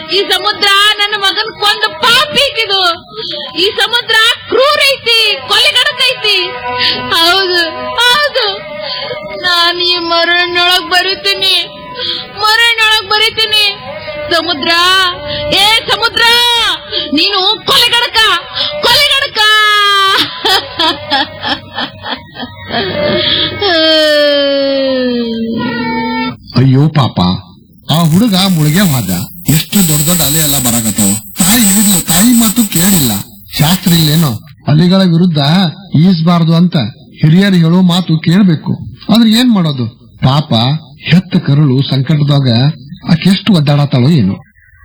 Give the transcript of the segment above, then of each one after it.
ಈ ಸಮುದ್ರ ನನ್ನ ಮಗನ್ ಕೊಂದ ಪಾಪಿ ಇದು ಈ ಸಮುದ್ರ ಕ್ರೂರ ಐತಿ ಕೊಲೆಗಡಕೈತಿ ಹೌದು ಹೌದು ನಾನ್ ಈ ಮರಣ್ಣೊಳಗ್ ಬರೀತೀನಿ ಮರಣ್ಣೊಳಗ್ ಬರೀತೀನಿ ಸಮುದ್ರ ಏ ಸಮುದ್ರ ನೀನು ಕೊಲೆಗಡಕ ಕೊಲೆಗಡಕ ಅಯ್ಯೋ ಪಾಪ ಆ ಹುಡುಗ ಮುಳುಗೆ ಹೋದ ಎಷ್ಟು ದೊಡ್ಡ ದೊಡ್ಡ ಅಲೆ ಎಲ್ಲ ಬರಾಕತ್ತಾವ ತಾಯಿ ಹೇಳಿದ್ಲು ತಾಯಿ ಮಾತು ಕೇಳಿಲ್ಲ ಶಾಸ್ತ್ರ ಇಲ್ಲೇನೋ ಅಲೆಗಳ ವಿರುದ್ಧ ಈಸ್ಬಾರ್ದು ಅಂತ ಹಿರಿಯರು ಹೇಳೋ ಮಾತು ಕೇಳಬೇಕು ಆದ್ರೆ ಏನ್ ಮಾಡೋದು ಪಾಪ ಹೆತ್ತ ಕರುಳು ಸಂಕಟದಾಗ ಆಕೆಷ್ಟು ಒದ್ದಾಡತಾಳೋ ಏನೋ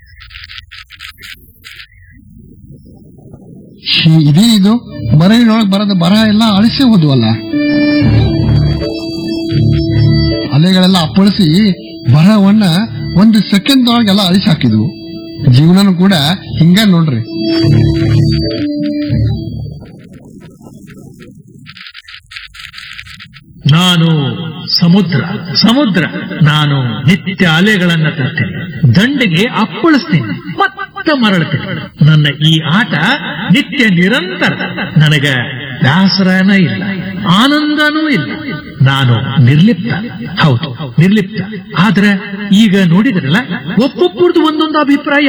ಛೀ, ಇದೇನಿದು ಮರಳಿನೊಳಗ್ ಬರದ ಬರ ಎಲ್ಲ ಅಳಿಸಿ ಹೋದ್ವಲ್ಲ ಅಲೆಗಳೆಲ್ಲ ಅಪ್ಪಳಿಸಿ ಬರವನ್ನ ಒಂದು ಸೆಕೆಂಡ್ ಒಳಗೆಲ್ಲ ಅಳಿಸಿ ಹಾಕಿದ್ವು ಜೀವನನು ಕೂಡ ಹಿಂಗ ನೋಡ್ರಿ ನಾನು ಸಮುದ್ರ ಸಮುದ್ರ ನಾನು ನಿತ್ಯ ಅಲೆಗಳನ್ನ ತರ್ತೇನೆ ದಂಡಿಗೆ ಅಪ್ಪಳಿಸ್ತೀನಿ ಮತ್ತೆ ಮರಳ್ತೀನಿ ನನ್ನ ಈ ಆಟ ನಿತ್ಯ ನಿರಂತರ ನನಗ ಬೇಸರನ ಇಲ್ಲ ಆನಂದನೂ ಇಲ್ಲ ನಾನು ನಿರ್ಲಿಪ್ತ ಹೌದು ನಿರ್ಲಿಪ್ತ ಆದ್ರೆ ಈಗ ನೋಡಿದ್ರಲ್ಲ ಒಬ್ಬೊಬ್ಬರದು ಒಂದೊಂದು ಅಭಿಪ್ರಾಯ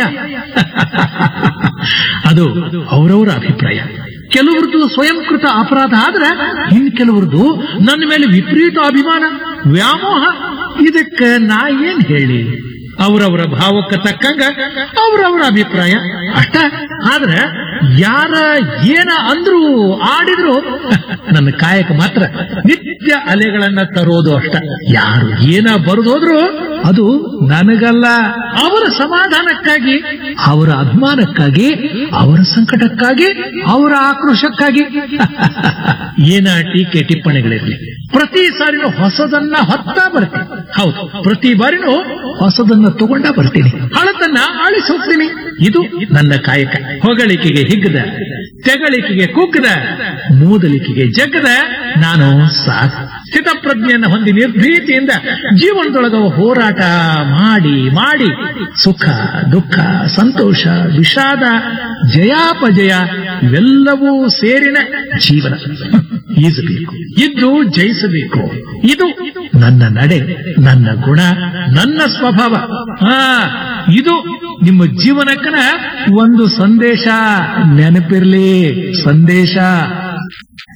ಅದು ಅವರವರ ಅಭಿಪ್ರಾಯ ಕೆಲವ್ರದ್ದು ಸ್ವಯಂಕೃತ ಅಪರಾಧ ಆದ್ರೆ ಇನ್ ಕೆಲವ್ರದ್ದು ನನ್ನ ಮೇಲೆ ವಿಪರೀತ ಅಭಿಮಾನ ವ್ಯಾಮೋಹ ಇದಕ್ಕೆ ನಾ ಏನ್ ಹೇಳಿ ಅವರವರ ಭಾವಕ್ಕೆ ತಕ್ಕಂಗ ಅವರವರ ಅಭಿಪ್ರಾಯ ಅಷ್ಟ ಆದ್ರೆ ಯಾರ ಏನ ಅಂದ್ರು ಆಡಿದ್ರು ನನ್ನ ಕಾಯಕ ಮಾತ್ರ ನಿತ್ಯ ಅಲೆಗಳನ್ನ ತರೋದು ಅಷ್ಟ ಯಾರು ಏನ ಬರೆದೋದ್ರು ಅದು ನನಗಲ್ಲ ಅವರ ಸಮಾಧಾನಕ್ಕಾಗಿ ಅವರ ಅಭಿಮಾನಕ್ಕಾಗಿ ಅವರ ಸಂಕಟಕ್ಕಾಗಿ ಅವರ ಆಕ್ರೋಶಕ್ಕಾಗಿ ಏನ ಟೀಕೆ ಟಿಪ್ಪಣಿಗಳಿರ್ಲಿ ಪ್ರತಿ ಸಾರಿನೂ ಹೊಸದನ್ನ ಹೊತ್ತಾ ಬರ್ತೀನಿ ಹೌದು ಪ್ರತಿ ಬಾರಿನೂ ಹೊಸದನ್ನ ತಗೊಂಡ ಬರ್ತೀನಿ ಹಳತನ್ನ ಆಳಿಸಿ ಹೋಗ್ತೀನಿ ಇದು ನನ್ನ ಕಾಯಕ ಹೊಗಳಿಕೆಗೆ ಹಿಗ್ಗದ ತೆಗಳಿಕೆಗೆ ಕುಗ್ಗದ ಮೂದಲಿಕೆಗೆ ಜಗ್ಗದ ನಾನು ಸಾಕು ಸ್ಥಿತಪ್ರಜ್ಞೆಯನ್ನು ಹೊಂದಿ ನಿರ್ಭೀತಿಯಿಂದ ಜೀವನದೊಳಗ ಹೋರಾಟ ಮಾಡಿ ಮಾಡಿ ಸುಖ ದುಃಖ ಸಂತೋಷ ವಿಷಾದ ಜಯಾಪಜಯ ಇವೆಲ್ಲವೂ ಸೇರಿನ ಜೀವನ ಈಸಬೇಕು ಇದ್ದು ಜಯಿಸಬೇಕು ಇದು ನನ್ನ ನಡೆ ನನ್ನ ಗುಣ ನನ್ನ ಸ್ವಭಾವ ಆ ಇದು ನಿಮ್ಮ ಜೀವನಕ್ಕನ ಒಂದು ಸಂದೇಶ ನೆನಪಿರ್ಲಿ ಸಂದೇಶ